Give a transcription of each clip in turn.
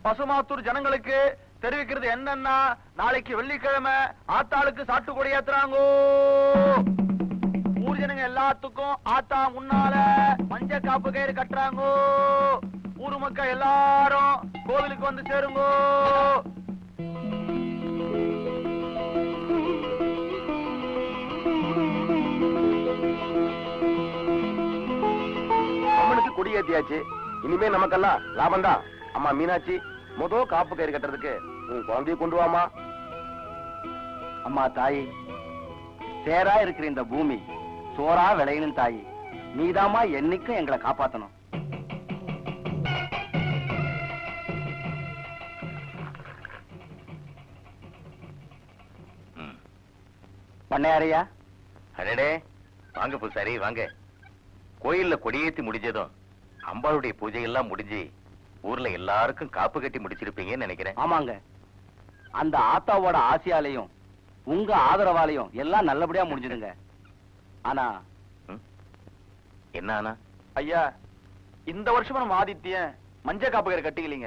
பசுமாத்தூர் ஜனங்களுக்கு தெரிவிக்கிறது என்னன்னா நாளைக்கு வெள்ளிக்கிழமை ஆத்தாளுக்கு சாட்டு கொடி ஏத்துறாங்கோ ஊர் ஜனங்க எல்லாத்துக்கும் ஆத்தா முன்னால மஞ்ச காப்பு கயிறு கட்டுறாங்கோ ஊர் மக்கள் எல்லாரும் கோவிலுக்கு வந்து சேருங்கோ அம்மனுக்கு கொடி ஏத்தியாச்சு இனிமே நமக்கெல்லாம் லாபம் தான் அம்மா மீனாட்சி முத காப்பு கயிறு கட்டுறதுக்கு உன் குழந்தைய கொண்டு வாமா அம்மா தாயி சேரா இருக்கிற இந்த பூமி சோறா விளையணும் தாயி நீதாம்மா என்னைக்கும் எங்களை காப்பாத்தணும் பண்ணையாரையா அடடே வாங்க பூசாரி வாங்க கோயில்ல கொடியேத்தி முடிஞ்சதும் அம்பாளுடைய பூஜை எல்லாம் முடிஞ்சு ஊர்ல எல்லாருக்கும் காப்பு கட்டி முடிச்சிருப்பீங்கன்னு நினைக்கிறேன் ஆமாங்க அந்த ஆத்தாவோட ஆசையாலையும் உங்க ஆதரவாலையும் எல்லாம் நல்லபடியா முடிஞ்சுதுங்க ஆனா என்ன ஆனா ஐயா இந்த வருஷம் நம்ம ஆதித்யன் மஞ்ச காப்பு கயிறு கட்டிக்கலீங்க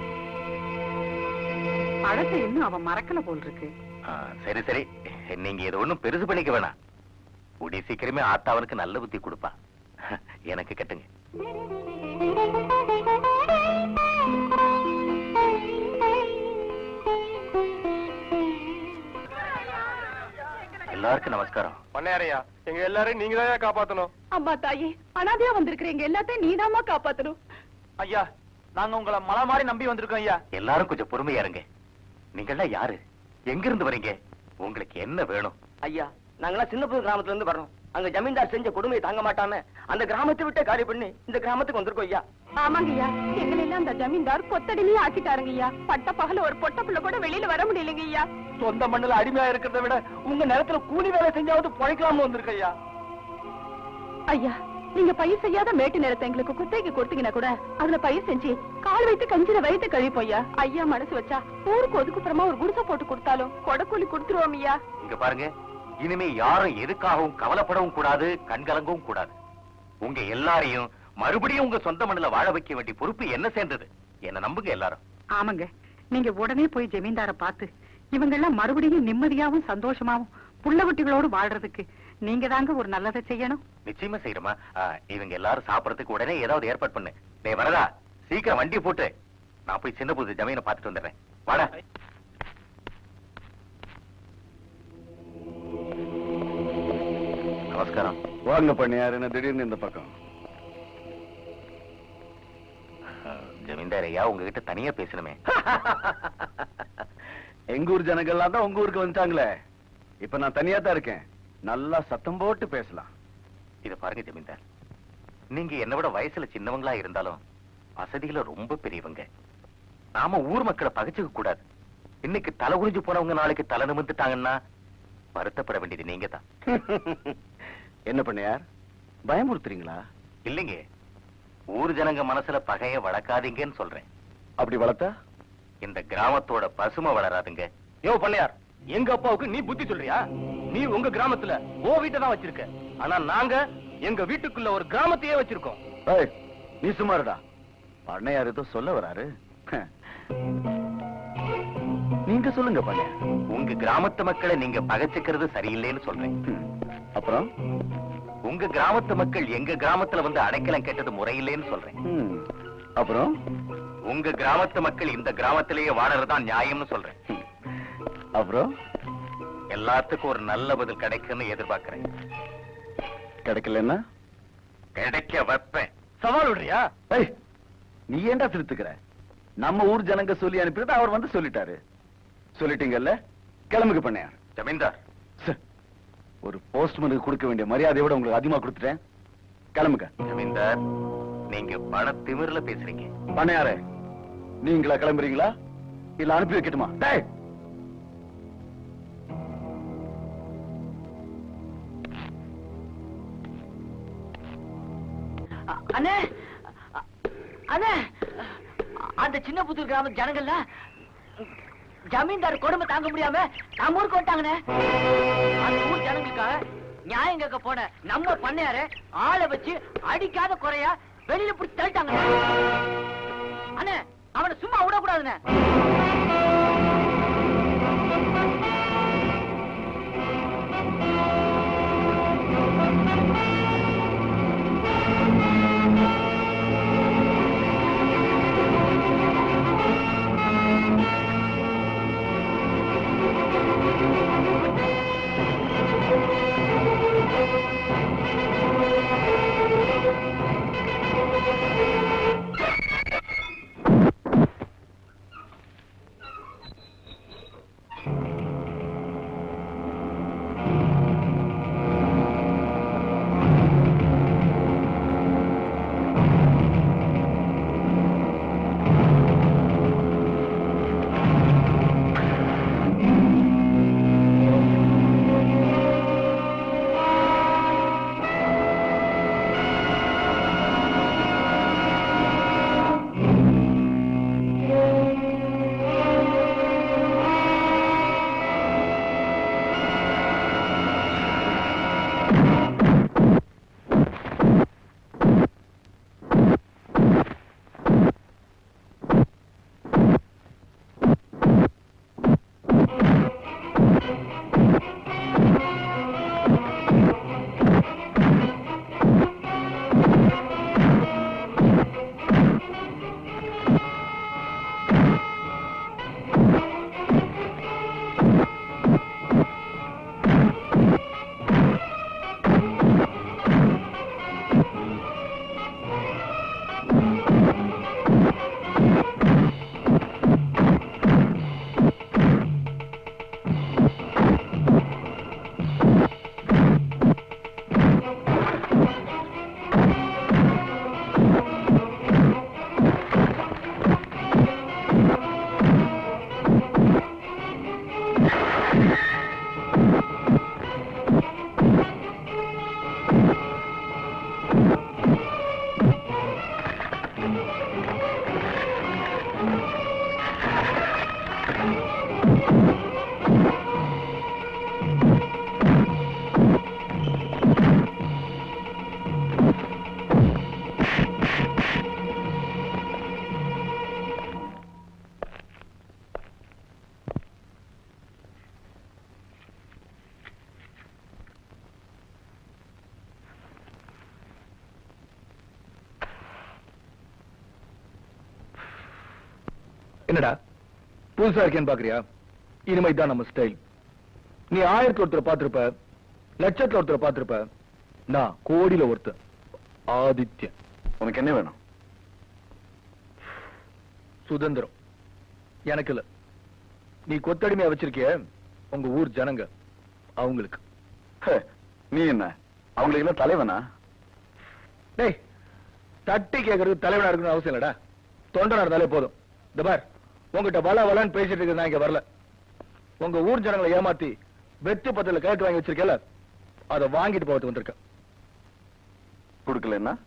பழத்தை இன்னும் அவன் மறக்கல போல் இருக்கு ஆ, சரி சரி நீங்க இதை ஒண்ணும் பெருசு பண்ணிக்க வேணாம் கூடிய சீக்கிரமே ஆத்தாவனுக்கு நல்ல புத்தி கொடுப்பா எனக்கு கட்டுங்க எல்லாருக்கும் நமஸ்காரம் பண்ணையாரையா எங்க எல்லாரையும் நீங்க தான் காப்பாத்தணும் அம்மா தாயே அனாதையா வந்திருக்கிறீங்க எல்லாத்தையும் நீதாம்மா காப்பாத்தணும் ஐயா நாங்க உங்களை மலை மாதிரி நம்பி வந்திருக்கோம் ஐயா எல்லாரும் கொஞ்சம் பொறுமையா இருங்க நீங்கெல்லாம் யாரு எங்க இருந்து வரீங்க உங்களுக்கு என்ன வேணும் ஐயா நாங்கெல்லாம் சின்ன புது கிராமத்துல இருந்து வர்றோம் அங்க ஜமீன்தார் செஞ்ச கொடுமையை தாங்க மாட்டாம அந்த கிராமத்தை விட்டே காலி பண்ணி இந்த கிராமத்துக்கு வந்திருக்கோம் ஐயா ஆமாங்க ஐயா எங்களை எல்லாம் அந்த ஜமீன்தார் கொத்தடிலேயே ஆக்கிட்டாருங்க ஐயா பட்ட பகல ஒரு பொட்ட புள்ள கூட வெளியில வர முடியலைங்க ஐயா சொந்த மண்ணுல அடிமையா இருக்கிறத விட உங்க நேரத்துல கூலி வேலை செஞ்சாவது பழைக்கலாம்னு வந்திருக்க ஐயா ஐயா நீங்க பயிர் செய்யாத மேட்டு நிலத்தை எங்களுக்கு குத்தகைக்கு கொடுத்தீங்கன்னா கூட அதுல பயிர் செஞ்சு கால் வைத்து கஞ்சில வயிற்று கழிப்போம் ஐயா ஐயா மனசு வச்சா ஊருக்கு ஒதுக்குப்புறமா ஒரு குடிசை போட்டு கொடுத்தாலும் கொடக்கூலி கொடுத்துருவோம் ஐயா இங்க பாருங்க இனிமே யாரும் எதுக்காகவும் கவலைப்படவும் கூடாது கண்கலங்கவும் கூடாது உங்க எல்லாரையும் மறுபடியும் உங்க சொந்த மண்ணுல வாழ வைக்க வேண்டிய பொறுப்பு என்ன சேர்ந்தது என்ன நம்புங்க எல்லாரும் ஆமாங்க நீங்க உடனே போய் ஜமீன்தார பார்த்து இவங்க எல்லாம் மறுபடியும் நிம்மதியாவும் சந்தோஷமாவும் புள்ள குட்டிகளோடு வாழ்றதுக்கு நீங்க தாங்க ஒரு நல்லதை செய்யணும் நிச்சயமா செய்யறமா இவங்க எல்லாரும் சாப்பிடறதுக்கு உடனே ஏதாவது ஏற்பாடு பண்ணு டேய் வரதா சீக்கிரம் வண்டி போட்டு நான் போய் சின்ன புது ஜமீனை பார்த்துட்டு வந்துடுறேன் வாடா நமஸ்காரம் வாங்க பண்ணியாரு என்ன திடீர்னு இந்த பக்கம் அஹ், ஜமீன்தார் ஐயா உங்ககிட்ட தனியா பேசணுமே எங்க ஊர் ஜனங்கள்லாம் தான் உங்க ஊருக்கு வந்துட்டாங்களே இப்ப நான் தனியா தான் இருக்கேன் நல்லா சத்தம் போட்டு பேசலாம் இத பாருங்க ஜமீன்தார் நீங்க என்னை விட வயசுல சின்னவங்களா இருந்தாலும் வசதியில ரொம்ப பெரியவங்க நாம ஊர் மக்களை பகைச்சுக்க கூடாது இன்னைக்கு தலை குனிஞ்சு போனவங்க நாளைக்கு தலை நிமிர்ந்துட்டாங்கன்னா வருத்தப்பட வேண்டியது நீங்க தான் என்ன பண்ணியார் பயமுறுத்துறீங்களா இல்லைங்க ஊர் ஜனங்க மனசுல பகைய வளர்க்காதீங்கன்னு சொல்றேன் அப்படி வளர்த்தா இந்த கிராமத்தோட பசுமை வளராதுங்க யோ பண்ணையார் எங்க அப்பாவுக்கு நீ புத்தி சொல்றியா நீ உங்க கிராமத்துல ஓ வீட்டை தான் வச்சிருக்க ஆனா நாங்க எங்க வீட்டுக்குள்ள ஒரு கிராமத்தையே வச்சிருக்கோம் ஏய், நீ சுமாருடா பண்ணையார் ஏதோ சொல்ல வராரு நீங்க சொல்லுங்க பண்ணையார் உங்க கிராமத்து மக்களை நீங்க பகைச்சுக்கிறது சரியில்லைன்னு சொல்றேன் ம். அப்புறம் உங்க கிராமத்து மக்கள் எங்க கிராமத்துல வந்து அடைக்கலம் கேட்டது முறையில்லைன்னு சொல்றேன் ம். அப்புறம் உங்க கிராமத்து மக்கள் இந்த கிராமத்திலேயே வாழறதுதான் நியாயம்னு சொல்றேன் ம். அப்புறம் எல்லாத்துக்கும் ஒரு நல்ல பதில் கிடைக்கும்னு எதிர்பார்க்கிறேன் கிடைக்கலன்னா கிடைக்க வைப்பேன் சவால் விடுறியா ஏய், நீ ஏன்டா திருத்துக்கிற நம்ம ஊர் ஜனங்க சொல்லி அனுப்பிட்டு அவர் வந்து சொல்லிட்டாரு சொல்லிட்டீங்கல்ல கிளம்புக்கு பண்ணையார் ஜமீன்தார் ச்சே, ஒரு போஸ்ட்மேனுக்கு கொடுக்க வேண்டிய மரியாதையோட உங்களுக்கு அதிகமா கொடுத்துட்டேன் கிளம்புங்க ஜமீன்தார் நீங்க பண திமிர்ல பேசுறீங்க பண்ணையாரே நீங்களா கிளம்புறீங்களா இல்ல அனுப்பி வைக்கட்டுமா டேய் அண்ணே அண்ணே அந்த சின்ன புத்தூர் கிராம ஜனங்கள்ல ஜமீன்தார் கொடுமை தாங்க முடியாம நம்ம ஊருக்கு வந்துட்டாங்கண்ணே அந்த ஊர் ஜனங்களுக்காக நியாயம் கேட்க போன நம்ம பண்ணையார ஆளை வச்சு அடிக்காத குறையா வெளியில பிடிச்சி தள்ளிட்டாங்க அண்ணே அவனை சும்மா விடக்கூடாதுண்ணே என்னடா புதுசா இருக்கேன்னு பாக்குறியா இனிமே தான் நம்ம ஸ்டைல் நீ ஆயிரத்தி ஒருத்தரை பார்த்திருப்ப லட்சத்துல ஒருத்தரை பார்த்திருப்ப நான் கோடியில ஒருத்தன் ஆதித்யன் உனக்கு என்ன வேணும் சுதந்திரம் எனக்கு இல்ல நீ கொத்தடிமையா வச்சிருக்கிய உங்க ஊர் ஜனங்க அவங்களுக்கு ஹே, நீ என்ன அவங்களுக்கு எல்லாம் தலைவனா டேய் தட்டி கேக்குறது தலைவனா இருக்கணும் அவசியம் இல்லடா தொண்டனா இருந்தாலே போதும் இந்த பார் உங்ககிட்ட வள வளன்னு பேசிட்டு இருக்கிறது நான் இங்க வரல உங்க ஊர் ஜனங்களை ஏமாத்தி வெத்து பத்தில கேட்டு வாங்கி வச்சிருக்கல அதை வாங்கிட்டு போகிறது வந்திருக்கேன் கொடுக்கலன்னா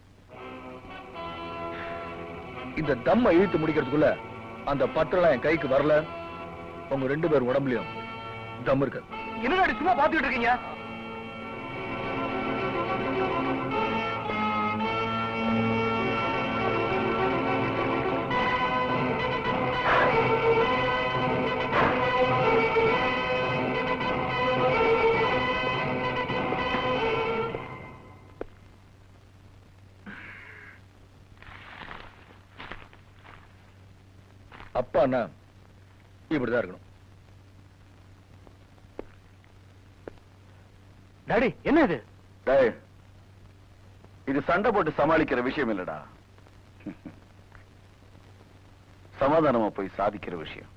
இந்த தம்ம இழுத்து முடிக்கிறதுக்குள்ள அந்த பத்திரம் என் கைக்கு வரல உங்க ரெண்டு பேர் உடம்புலயும் தம் இருக்கு என்னடா சும்மா பாத்துக்கிட்டு இருக்கீங்க அப்பான்னா இப்படிதான் இருக்கணும் டாடி என்ன இது டேய் இது சண்டை போட்டு சமாளிக்கிற விஷயம் இல்லடா சமாதானமா போய் சாதிக்கிற விஷயம்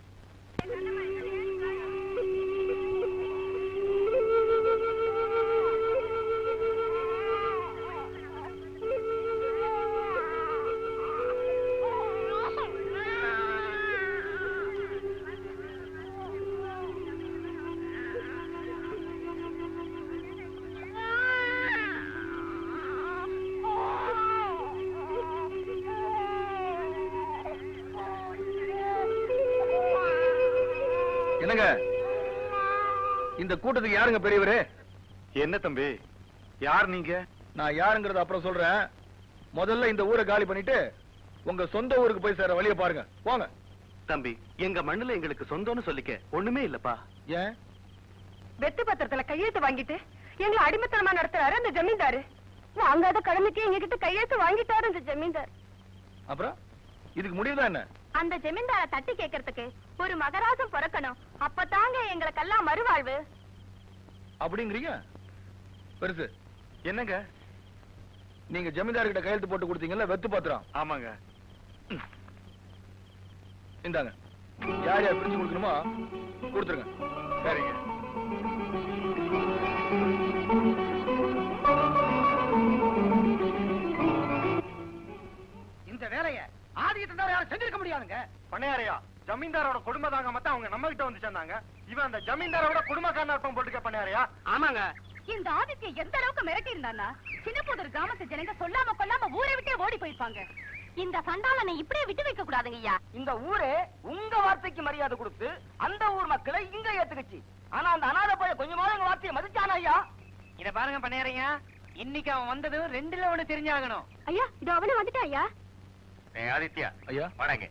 என்னங்க இந்த கூட்டத்துக்கு யாருங்க பெரியவரு என்ன தம்பி யார் நீங்க நான் யாருங்கறத அப்புறம் சொல்றேன் முதல்ல இந்த ஊரை காலி பண்ணிட்டு உங்க சொந்த ஊருக்கு போய் சேர வழிய பாருங்க போங்க தம்பி எங்க மண்ணுல எங்களுக்கு சொந்தம்னு சொல்லிக்க ஒண்ணுமே இல்லப்பா ஏன் வெத்து பத்திரத்துல கையெழுத்து வாங்கிட்டு எங்களை அடிமைத்தனமா நடத்துறாரு அந்த ஜமீன்தாரு வாங்காத கடமைக்கு எங்க கிட்ட கையெழுத்து வாங்கிட்டாரு அந்த ஜமீன்தார் அப்புறம் இதுக்கு முடிவுதான் என்ன அந்த ஜமீன்தார தட்டி கேட்கறதுக்கு ஒரு மகராசம் பிறக்கணும் அப்பதாங்க எங்களுக்கெல்லாம் மறுவாழ்வு அப்படிங்கிறீங்க பெருசு என்னங்க நீங்க ஜமீன்தார் கிட்ட கையெழுத்து போட்டு கொடுத்தீங்கல்ல வெத்து பத்திரம் ஆமாங்க இந்தாங்க யார் யார் பிரிச்சு கொடுக்கணுமோ கொடுத்துருங்க சரிங்க இந்த வேலைய ஆதிக்கிட்டு யாரும் செஞ்சிருக்க முடியாதுங்க பண்ணையாரையா ஜமீன்தாரோட குடும்ப தாங்க மத்த அவங்க நம்ம கிட்ட வந்து சேர்ந்தாங்க இவன் அந்த ஜமீன்தாரோட குடும்பக்காரன் அர்த்தம் போட்டுக்க பண்ணையாரையா ஆமாங்க இந்த ஆதித்ய எந்த அளவுக்கு மிரட்டி இருந்தானா சின்னப்புதூர் கிராமத்து ஜனங்க சொல்லாம கொல்லாம ஊரை விட்டே ஓடி போயிருப்பாங்க இந்த சண்டாளனை இப்படியே விட்டு வைக்க கூடாதுங்க ஐயா இந்த ஊரே உங்க வார்த்தைக்கு மரியாதை கொடுத்து அந்த ஊர் மக்களை இங்க ஏத்துக்குச்சு ஆனா அந்த அனாதை பைய கொஞ்சமாவது எங்க வார்த்தையை மதிச்சானா ஐயா இத பாருங்க பண்ணேறீங்க இன்னைக்கு அவன் வந்தது ரெண்டுல ஒண்ணு தெரிஞ்சாகணும் ஐயா இது அவனே வந்துட்டா ஐயா ஏய், ஆதித்யா ஐயா வாடங்க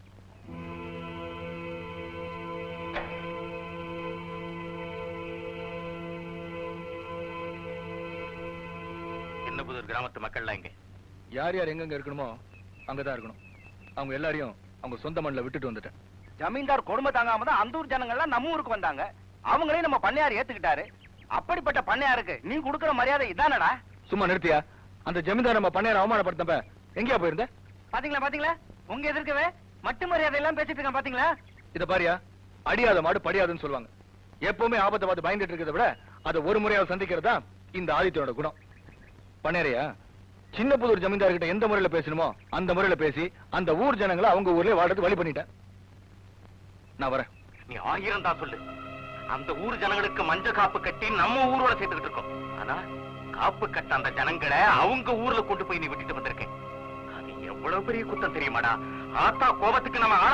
சின்னபுதூர் கிராமத்து மக்கள்லாம் இங்க யார் யார் எங்கெங்க இருக்கணுமோ அங்கதான் இருக்கணும் அவங்க எல்லாரையும் அவங்க சொந்த மண்ணில் விட்டுட்டு வந்துட்டேன் ஜமீன்தார் கொடுமை தாங்காம தான் அந்த ஊர் ஜனங்கள்லாம் நம்ம ஊருக்கு வந்தாங்க அவங்களையும் நம்ம பண்ணையார் ஏத்துக்கிட்டாரு அப்படிப்பட்ட பண்ணையாருக்கு நீ கொடுக்கிற மரியாதை இதானடா சும்மா நிறுத்தியா அந்த ஜமீன்தார் நம்ம பண்ணையார அவமானப்படுத்தப்ப எங்கேயா போயிருந்த பாத்தீங்களா பாத்தீங்களா உங்க எதிர்க்கவே மட்டு மரியாதை எல்லாம் பேசிட்டு இருக்கான் பாத்தீங்களா இத பாரியா அடியாத மாடு படியாதுன்னு சொல்லுவாங்க எப்பவுமே ஆபத்தை பார்த்து பயந்துட்டு இருக்கிறத விட அதை ஒரு முறையாவது சந்திக்கிறது தான் இந்த ஆதித்யனோட குணம் பண்ணையறையா சின்ன புதூர் ஜமீன்தார் கிட்ட எந்த முறையில பேசணுமோ அந்த முறையில பேசி அந்த ஊர் ஜனங்களை அவங்க ஊர்லயே வாழ்றதுக்கு வழி பண்ணிட்டேன் நான் வரேன் நீ ஆயிரம் தான் சொல்லு அந்த ஊர் ஜனங்களுக்கு மஞ்ச காப்பு கட்டி நம்ம ஊரோட சேர்த்துக்கிட்டு இருக்கோம் ஆனா காப்பு கட்ட அந்த ஜனங்களை அவங்க ஊர்ல கொண்டு போய் நீ விட்டுட்டு வந்திருக்கேன் அது எவ்வளவு பெரிய குத்தம் தெரியுமாடா ஆத்தா கோபத்துக்கு நம்ம